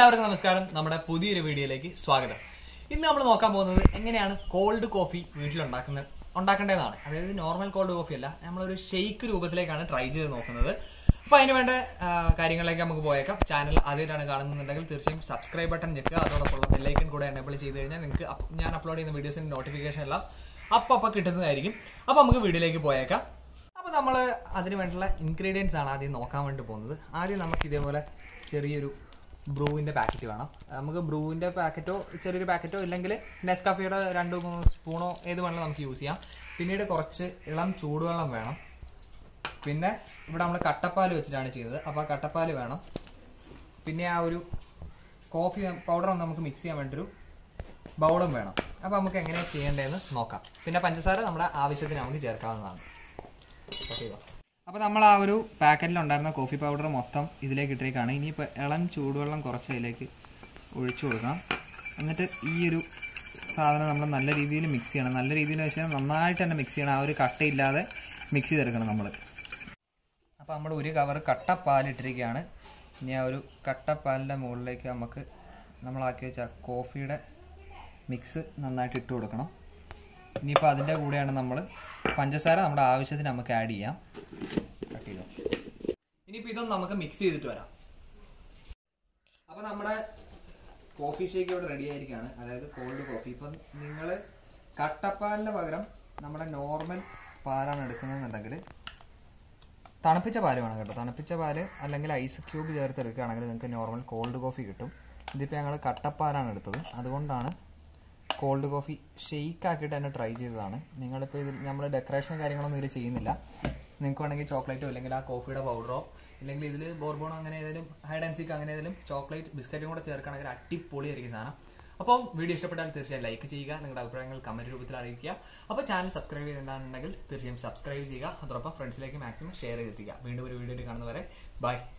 എല്ലാവർക്കും നമസ്കാരം നമ്മുടെ പുതിയൊരു വീഡിയോയിലേക്ക് സ്വാഗതം ഇന്ന് നമ്മൾ നോക്കാൻ പോകുന്നത് എങ്ങനെയാണ് കോൾഡ് കോഫി വീട്ടിൽ ഉണ്ടാക്കുന്നത് ഉണ്ടാക്കേണ്ടതാണ് അതായത് നോർമൽ കോൾഡ് കോഫി അല്ല നമ്മളൊരു ഷെയ്ക്ക് രൂപത്തിലേക്കാണ് ട്രൈ ചെയ്ത് നോക്കുന്നത് അപ്പൊ അതിന് വേണ്ട ആ, കാര്യങ്ങളിലേക്ക് നമുക്ക് പോയേക്കാം ചാനൽ ആദ്യമായിട്ടാണ് കാണുന്നുണ്ടെങ്കിൽ തീർച്ചയായും സബ്സ്ക്രൈബ് ബട്ടൺ ഞെക്കുക അതോടൊപ്പമുള്ള ബെല്ലൈക്കൺ കൂടെ എനേബിൾ ചെയ്ത് കഴിഞ്ഞാൽ നിങ്ങൾക്ക് അപ്പ് ഞാൻ അപ്ലോഡ് ചെയ്യുന്ന വീഡിയോസിന്റെ നോട്ടിഫിക്കേഷൻ എല്ലാം അപ്പം അപ്പം കിട്ടുന്നതായിരിക്കും അപ്പൊ നമുക്ക് വീഡിയോയിലേക്ക് പോയേക്കാം അപ്പൊ നമ്മൾ അതിന് വേണ്ടിയുള്ള ഇൻഗ്രീഡിയൻസ് ആണ് ആദ്യം നോക്കാൻ വേണ്ടി പോകുന്നത് ആദ്യം നമുക്ക് ഇതേപോലെ ചെറിയൊരു ബ്രൂവിന്റെ പാക്കറ്റ് വേണം നമുക്ക് ബ്രൂവിന്റെ പാക്കറ്റോ ചെറിയൊരു പാക്കറ്റോ ഇല്ലെങ്കിൽ നെസ്കാഫിയുടെ രണ്ട് മൂന്ന് സ്പൂണോ ഏത് വേണമെങ്കിലും നമുക്ക് യൂസ് ചെയ്യാം പിന്നീട് കുറച്ച് ഇളം ചൂടുവെള്ളം വേണം പിന്നെ ഇവിടെ നമ്മൾ കട്ടപ്പാൽ വെച്ചിട്ടാണ് ചെയ്യുന്നത് അപ്പോൾ ആ കട്ടപ്പാൽ വേണം പിന്നെ ആ ഒരു കോഫി പൗഡർ നമുക്ക് മിക്സ് ചെയ്യാൻ വേണ്ടിയൊരു ബൗളും വേണം അപ്പോൾ നമുക്ക് എങ്ങനെയാണ് ചെയ്യേണ്ടതെന്ന് നോക്കാം പിന്നെ പഞ്ചസാര നമ്മുടെ ആവശ്യത്തിന് നമുക്ക് ചേർക്കാവുന്നതാണ് അപ്പോൾ നമ്മൾ ആ ഒരു പാക്കറ്റിൽ ഉണ്ടായിരുന്ന കോഫി പൗഡർ മൊത്തം ഇതിലേക്ക് ഇട്ടേക്കാണ് ഇനിയിപ്പോൾ ഇളം ചൂടുവെള്ളം കുറച്ച് അതിലേക്ക് ഒഴിച്ചു കൊടുക്കണം എന്നിട്ട് ഈ ഒരു സാധനം നമ്മൾ നല്ല രീതിയിൽ മിക്സ് ചെയ്യണം നല്ല രീതിയിൽ വെച്ചാൽ നന്നായിട്ട് തന്നെ മിക്സ് ചെയ്യണം ആ ഒരു കട്ടയില്ലാതെ മിക്സ് ചെയ്തെടുക്കണം നമ്മൾ അപ്പോൾ നമ്മൾ ഒരു കവർ കട്ടപ്പാൽ ഇട്ടിരിക്കുകയാണ് ഇനി ആ ഒരു കട്ടപ്പാലിൻ്റെ മുകളിലേക്ക് നമുക്ക് നമ്മളാക്കി വെച്ച കോഫിയുടെ മിക്സ് നന്നായിട്ട് ഇട്ട് കൊടുക്കണം ഇനിയിപ്പോൾ അതിൻ്റെ കൂടെയാണ് നമ്മൾ പഞ്ചസാര നമ്മുടെ ആവശ്യത്തിന് നമുക്ക് ആഡ് ചെയ്യാം കട്ട് ചെയ്തോ ഇനിയിപ്പോൾ ഇതൊന്ന് നമുക്ക് മിക്സ് ചെയ്തിട്ട് വരാം അപ്പോൾ നമ്മുടെ കോഫി ഷേക്ക് ഇവിടെ റെഡി ആയിരിക്കുകയാണ് അതായത് കോൾഡ് കോഫി ഇപ്പം നിങ്ങൾ കട്ടപ്പാലിന് പകരം നമ്മുടെ നോർമൽ പാലാണ് എടുക്കുന്നതെന്നുണ്ടെങ്കിൽ തണുപ്പിച്ച പാല് വേണം കേട്ടോ തണുപ്പിച്ച പാല് അല്ലെങ്കിൽ ഐസ് ക്യൂബ് ചേർത്ത് എടുക്കുകയാണെങ്കിൽ നിങ്ങൾക്ക് നോർമൽ കോൾഡ് കോഫി കിട്ടും ഇതിപ്പോൾ ഞങ്ങൾ കട്ടപ്പാലാണ് എടുത്തത് അതുകൊണ്ടാണ് കോൾഡ് കോഫി ഷെയ്ക്ക് ആക്കിയിട്ട് തന്നെ ട്രൈ ചെയ്തതാണ് നിങ്ങളിപ്പോൾ ഇതിൽ നമ്മൾ ഡെക്കറേഷൻ കാര്യങ്ങളൊന്നും ഇതിൽ ചെയ്യുന്നില്ല നിങ്ങൾക്ക് വേണമെങ്കിൽ ചോക്ലേറ്റോ അല്ലെങ്കിൽ ആ കോഫിയുടെ പൗഡറോ അല്ലെങ്കിൽ ഇതിൽ ബോർബോണോ അങ്ങനെ ഏതെങ്കിലും ഹൈഡൻസിക്ക് അങ്ങനെ ഏതെങ്കിലും ചോക്ലേറ്റ് ബിസ്ക്കറ്റും കൂടെ ചേർക്കുകയാണെങ്കിൽ അടിപൊളിയായിരിക്കും സാധനം അപ്പം വീഡിയോ ഇഷ്ടപ്പെട്ടാൽ തീർച്ചയായും ലൈക്ക് ചെയ്യുക നിങ്ങളുടെ അഭിപ്രായങ്ങൾ കമന്റ് രൂപത്തിൽ അറിയിക്കുക അപ്പോൾ ചാനൽ സബ്സ്ക്രൈബ് ചെയ്തിട്ടുണ്ടെങ്കിൽ തീർച്ചയായും സബ്സ്ക്രൈബ് ചെയ്യുക അതോടൊപ്പം ഫ്രണ്ട്സിലേക്ക് മാക്സിമം ഷെയർ ചെയ്തെത്തിക്കുക വീണ്ടും ഒരു വീഡിയോയിൽ കാണുന്നവരെ ബൈ